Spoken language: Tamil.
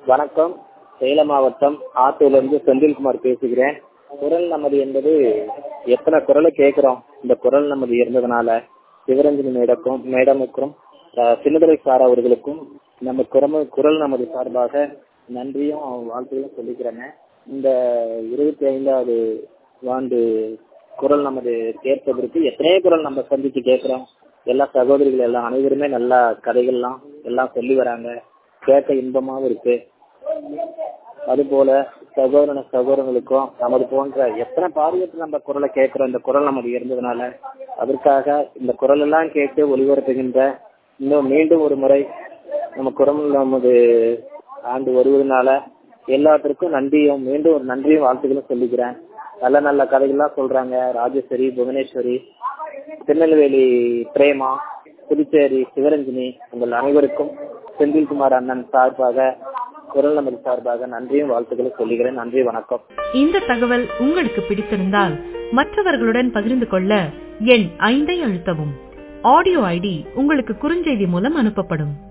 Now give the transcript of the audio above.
வணக்கம் சேலம் மாவட்டம் ஆத்தூர்லேருந்து செந்தில்குமார் பேசுகிறேன் குரல் நமது என்பது எத்தனை குரலை கேட்குறோம் இந்த குரல் நமது இருந்ததுனால சிவரஞ்சனி மேடக்கும் மேடமுக்கும் அஹ், சின்னதுரை சார் அவர்களுக்கும் நம்ம குரம குரல் நமது சார்பாக நன்றியும் வாழ்த்துகளும் சொல்லிக்கிறேங்க இந்த இருபத்தி ஐந்தாவது ஆண்டு குரல் நமது கேட்பதற்கு எத்தனையோ குரல் நம்ம சந்திச்சு கேட்கிறோம் எல்லா சகோதரிகள் எல்லாம் அனைவருமே நல்ல கதைகள்லாம் எல்லாம் சொல்லி வராங்க கேட்க இன்பமாவும் இருக்கு அதுபோல சகோதரன சகோதரங்களுக்கும் நமது போன்ற எத்தனை பாரியத்தில் நம்ம குரலை கேட்கிறோம் இந்த குரல் நமது இருந்ததுனால அதற்காக இந்த குரல் எல்லாம் கேட்டு ஒளிபரப்புகின்ற இன்னும் மீண்டும் ஒரு முறை நம்ம குரல் நமது ஆண்டு வருவதனால எல்லாத்திற்கும் நன்றியும் மீண்டும் ஒரு நன்றியும் வாழ்த்துக்களும் சொல்லிக்கிறேன் நல்ல நல்ல கதைகள்லாம் சொல்றாங்க ராஜேஸ்வரி புவனேஸ்வரி திருநெல்வேலி பிரேமா புதுச்சேரி சிவரஞ்சினி உங்கள் அனைவருக்கும் செந்தில்குமார் அண்ணன் சார்பாக குரல் நமது சார்பாக நன்றியும் வாழ்த்துக்களும் சொல்லுகிறேன் நன்றி வணக்கம் இந்த தகவல் உங்களுக்கு பிடித்திருந்தால் மற்றவர்களுடன் பகிர்ந்து கொள்ள எண் ஐந்தை அழுத்தவும் ஆடியோ ஐடி உங்களுக்கு குறுஞ்செய்தி மூலம் அனுப்பப்படும்